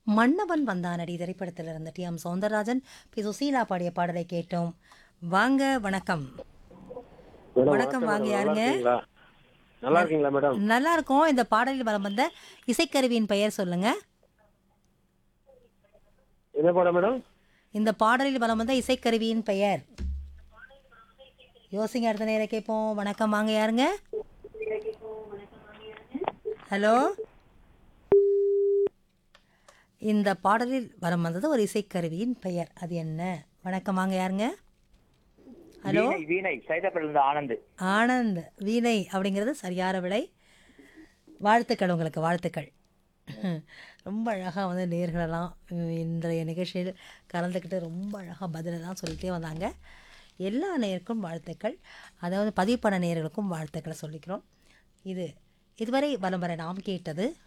மன்னவன் வந்தானடி திரைப்படத்தில் இருந்த T M Soundararajan P Susheela பாடிய பாடலை கேட்டோம் வாங்க வணக்கம் மேடம், வணக்கம், வாங்க, மேடம். யாருங்க? நல்லா இருக்கீங்களா? நல்லா இருக்கீங்களா மேடம் நல்லா இருக்கும் இந்த பாடலில் வலம் வந்த இசைக்கருவியின் பெயர் சொல்லுங்க என்ன படம் மேடம் இந்த பாடலில் வலம் வந்த இசைக்கருவியின் பெயர் யோசிங்க அடுத்த நேரம் கேட்போம் வணக்கம் வாங்க யாருங்க ஹலோ இந்த பாடலில் வலம் வந்தது ஒரு இசைக்கருவியின் பெயர் அது என்ன வணக்கம் வாங்க யாருங்க ஹலோ வீணை வீணை சைதாப்பேட்டில் இருந்து ஆனந்த் ஆனந்த் வீணை அப்படிங்கிறது சரியான விடை வாழ்த்துக்கள் உங்களுக்கு வாழ்த்துக்கள் ரொம்ப அழகாக வந்து நேர்களெல்லாம் உம், இன்றைய நிகழ்ச்சியில் கலந்துக்கிட்டு ரொம்ப அழகாக பதிலெல்லாம் சொல்லிகிட்டே வந்தாங்க எல்லா நேருக்கும் வாழ்த்துக்கள் அதாவது பதிவு பண்ண நேயர்களுக்கும் வாழ்த்துக்களை சொல்லிக்கிறோம் இது இதுவரை வலம் வர நாம் கேட்டது